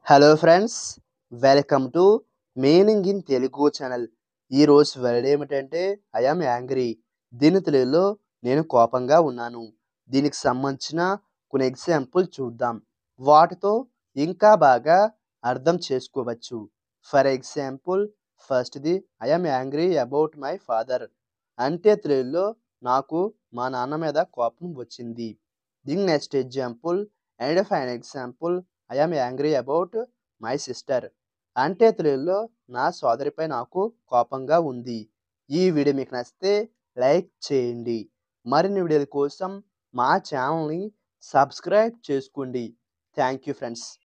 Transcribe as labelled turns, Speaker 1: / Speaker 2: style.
Speaker 1: hello friends welcome to meaning in Telugu channel ఈరోజు word ఏమిటంటే I am angry దీని తెలుగులో నేను కోపంగా ఉన్నాను దీనికి సంబంధించిన కొన్ని ఎగ్జాంపుల్ చూద్దాం వాటితో ఇంకా బాగా అర్థం చేసుకోవచ్చు ఫర్ ఎగ్జాంపుల్ ఫస్ట్ది I am angry about my father అంటే తెలుగులో నాకు మా నాన్న మీద కోపం వచ్చింది దీని next example and fine example I am angry about my sister అంటే తెలుగులో నా సోదరిపై నాకు కోపంగా ఉంది ఈ వీడియో మీకు నచ్చితే లైక్ చేయండి మరిన్ని వీడియోల కోసం మా ఛానల్ని సబ్స్క్రైబ్ చేసుకోండి థ్యాంక్ యూ ఫ్రెండ్స్